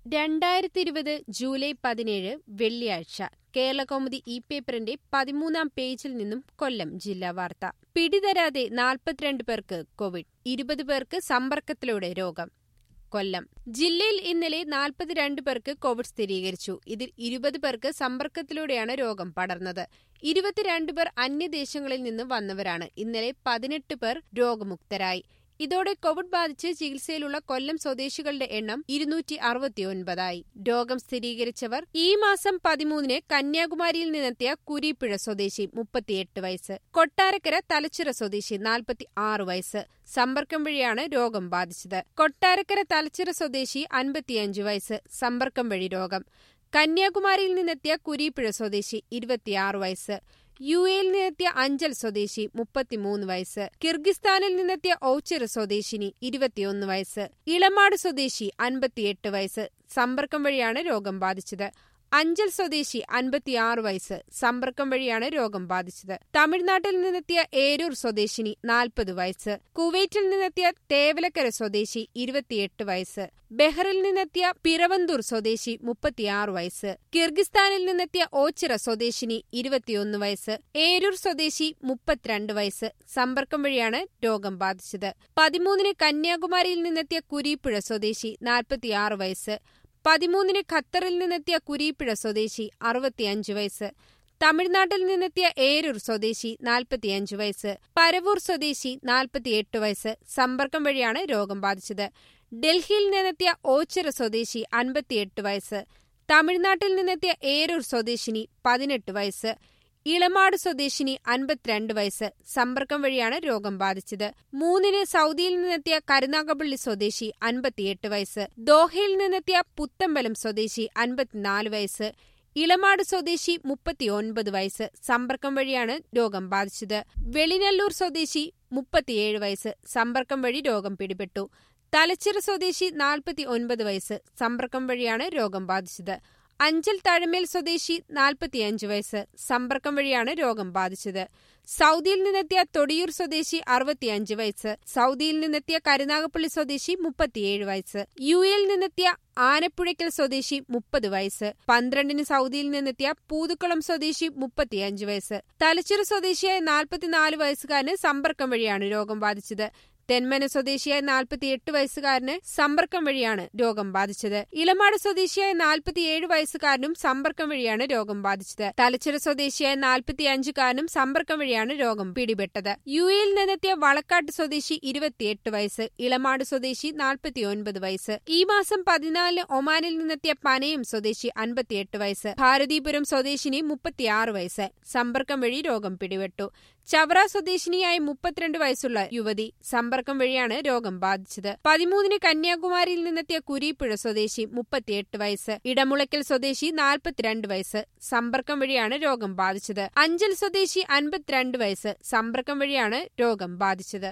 രണ്ടായിരത്തി ഇരുപത് ജൂലൈ പതിനേഴ് വെള്ളിയാഴ്ച കേരളകൗമുദി ഇ പേപ്പറിന്റെ പതിമൂന്നാം പേജിൽ നിന്നും കൊല്ലം ജില്ലാ വാർത്ത പിടിതരാതെ നാൽപ്പത്തിരണ്ട് പേർക്ക് കോവിഡ് ഇരുപത് പേർക്ക് സമ്പർക്കത്തിലൂടെ രോഗം കൊല്ലം ജില്ലയിൽ ഇന്നലെ നാൽപ്പത്തിരണ്ട് പേർക്ക് കോവിഡ് സ്ഥിരീകരിച്ചു ഇതിൽ ഇരുപത് പേർക്ക് സമ്പർക്കത്തിലൂടെയാണ് രോഗം പടർന്നത് ഇരുപത്തിരണ്ട് പേർ അന്യദേശങ്ങളിൽ നിന്ന് വന്നവരാണ് ഇന്നലെ പതിനെട്ട് പേർ രോഗമുക്തരായി ഇതോടെ കോവിഡ് ബാധിച്ച് ചികിത്സയിലുള്ള കൊല്ലം സ്വദേശികളുടെ എണ്ണം ഇരുന്നൂറ്റി അറുപത്തിയൊൻപതായി രോഗം സ്ഥിരീകരിച്ചവർ ഈ മാസം പതിമൂന്നിന് കന്യാകുമാരിയിൽ നിന്നെത്തിയ കുരീപ്പുഴ സ്വദേശി മുപ്പത്തിയെട്ട് വയസ്സ് കൊട്ടാരക്കര തലച്ചിറ സ്വദേശി നാൽപ്പത്തി ആറ് വയസ്സ് സമ്പർക്കം വഴിയാണ് രോഗം ബാധിച്ചത് കൊട്ടാരക്കര തലച്ചിറ സ്വദേശി അൻപത്തിയഞ്ച് വയസ്സ് സമ്പർക്കം വഴി രോഗം കന്യാകുമാരിയിൽ നിന്നെത്തിയ കുരീപ്പുഴ സ്വദേശി ഇരുപത്തിയാറ് വയസ്സ് യു എയിൽ നിന്നെത്തിയ അഞ്ചൽ സ്വദേശി മുപ്പത്തിമൂന്ന് വയസ്സ് കിർഗിസ്ഥാനിൽ നിന്നെത്തിയ ഔച്ചിറ സ്വദേശിനി ഇരുപത്തിയൊന്ന് വയസ്സ് ഇളമാട് സ്വദേശി അൻപത്തിയെട്ട് വയസ്സ് സമ്പർക്കം വഴിയാണ് രോഗം ബാധിച്ചത് അഞ്ചൽ സ്വദേശി അൻപത്തിയാറ് വയസ്സ് സമ്പർക്കം വഴിയാണ് രോഗം ബാധിച്ചത് തമിഴ്നാട്ടിൽ നിന്നെത്തിയ ഏരൂർ സ്വദേശിനി നാൽപ്പത് വയസ്സ് കുവൈറ്റിൽ നിന്നെത്തിയ തേവലക്കര സ്വദേശി ഇരുപത്തിയെട്ട് വയസ്സ് ബെഹറിൽ നിന്നെത്തിയ പിറവന്തൂർ സ്വദേശി മുപ്പത്തിയാറ് വയസ്സ് കിർഗിസ്ഥാനിൽ നിന്നെത്തിയ ഓച്ചിറ സ്വദേശിനി ഇരുപത്തിയൊന്ന് വയസ്സ് ഏരൂർ സ്വദേശി മുപ്പത്തിരണ്ട് വയസ്സ് സമ്പർക്കം വഴിയാണ് രോഗം ബാധിച്ചത് പതിമൂന്നിന് കന്യാകുമാരിയിൽ നിന്നെത്തിയ കുരീപ്പുഴ സ്വദേശി നാൽപ്പത്തിയാറ് വയസ്സ് പതിമൂന്നിന് ഖത്തറിൽ നിന്നെത്തിയ കുരീപ്പുഴ സ്വദേശി അറുപത്തിയഞ്ച് വയസ്സ് തമിഴ്നാട്ടിൽ നിന്നെത്തിയ ഏരൂർ സ്വദേശി നാൽപ്പത്തിയഞ്ച് വയസ്സ് പരവൂർ സ്വദേശി നാൽപ്പത്തിയെട്ട് വയസ്സ് സമ്പർക്കം വഴിയാണ് രോഗം ബാധിച്ചത് ഡൽഹിയിൽ നിന്നെത്തിയ ഓച്ചിറ സ്വദേശി അൻപത്തിയെട്ട് വയസ്സ് തമിഴ്നാട്ടിൽ നിന്നെത്തിയ ഏരൂർ സ്വദേശിനി പതിനെട്ട് വയസ്സ് ഇളമാട് സ്വദേശിനി അൻപത്തിരണ്ട് വയസ്സ് സമ്പർക്കം വഴിയാണ് രോഗം ബാധിച്ചത് മൂന്നിന് സൗദിയിൽ നിന്നെത്തിയ കരുനാഗപ്പള്ളി സ്വദേശി അൻപത്തിയെട്ട് വയസ്സ് ദോഹയിൽ നിന്നെത്തിയ പുത്തമ്പലം സ്വദേശി അൻപത്തിനാല് വയസ്സ് ഇളമാട് സ്വദേശി മുപ്പത്തിയൊൻപത് വയസ്സ് സമ്പർക്കം വഴിയാണ് രോഗം ബാധിച്ചത് വെളിനല്ലൂർ സ്വദേശി മുപ്പത്തിയേഴ് വയസ്സ് സമ്പർക്കം വഴി രോഗം പിടിപെട്ടു തലച്ചിറ സ്വദേശി നാൽപ്പത്തി ഒൻപത് വയസ്സ് സമ്പർക്കം വഴിയാണ് രോഗം ബാധിച്ചത് അഞ്ചൽ തഴമേൽ സ്വദേശി നാൽപ്പത്തിയഞ്ച് വയസ്സ് സമ്പർക്കം വഴിയാണ് രോഗം ബാധിച്ചത് സൗദിയിൽ നിന്നെത്തിയ തൊടിയൂർ സ്വദേശി അറുപത്തിയഞ്ച് വയസ്സ് സൗദിയിൽ നിന്നെത്തിയ കരുനാഗപ്പള്ളി സ്വദേശി മുപ്പത്തിയേഴ് വയസ്സ് യു എയിൽ നിന്നെത്തിയ ആനപ്പുഴയ്ക്കൽ സ്വദേശി മുപ്പത് വയസ്സ് പന്ത്രണ്ടിന് സൗദിയിൽ നിന്നെത്തിയ പൂതുക്കുളം സ്വദേശി മുപ്പത്തിയഞ്ച് വയസ്സ് തലച്ചിറ സ്വദേശിയായ നാൽപ്പത്തിനാല് വയസ്സുകാരന് സമ്പർക്കം വഴിയാണ് രോഗം ബാധിച്ചത് തെന്മന സ്വദേശിയായ നാൽപ്പത്തിയെട്ട് വയസ്സുകാരന് സമ്പർക്കം വഴിയാണ് രോഗം ബാധിച്ചത് ഇളമാട് സ്വദേശിയായ നാൽപ്പത്തിയേഴ് വയസ്സുകാരനും സമ്പർക്കം വഴിയാണ് രോഗം ബാധിച്ചത് തലച്ചിറ സ്വദേശിയായ നാൽപ്പത്തിയഞ്ചുകാരനും സമ്പർക്കം വഴിയാണ് രോഗം പിടിപെട്ടത് യു എയിൽ നിന്നെത്തിയ വളക്കാട്ട് സ്വദേശി ഇരുപത്തിയെട്ട് വയസ്സ് ഇളമാട് സ്വദേശി നാൽപ്പത്തിയൊൻപത് വയസ്സ് ഈ മാസം പതിനാലിന് ഒമാനിൽ നിന്നെത്തിയ പനയം സ്വദേശി അൻപത്തിയെട്ട് വയസ്സ് ഭാരതീപുരം സ്വദേശിനി മുപ്പത്തിയാറ് വയസ്സ് സമ്പർക്കം വഴി രോഗം പിടിപെട്ടു ചവറ സ്വദേശിനിയായ മുപ്പത്തിരണ്ട് വയസ്സുള്ള യുവതി സമ്പർക്കം വഴിയാണ് രോഗം ബാധിച്ചത് പതിമൂന്നിന് കന്യാകുമാരിയിൽ നിന്നെത്തിയ കുരീപ്പുഴ സ്വദേശി മുപ്പത്തിയെട്ട് വയസ്സ് ഇടമുളയ്ക്കൽ സ്വദേശി നാൽപ്പത്തിരണ്ട് വയസ്സ് സമ്പർക്കം വഴിയാണ് രോഗം ബാധിച്ചത് അഞ്ചൽ സ്വദേശി അൻപത്തിരണ്ട് വയസ്സ് സമ്പർക്കം വഴിയാണ് രോഗം ബാധിച്ചത്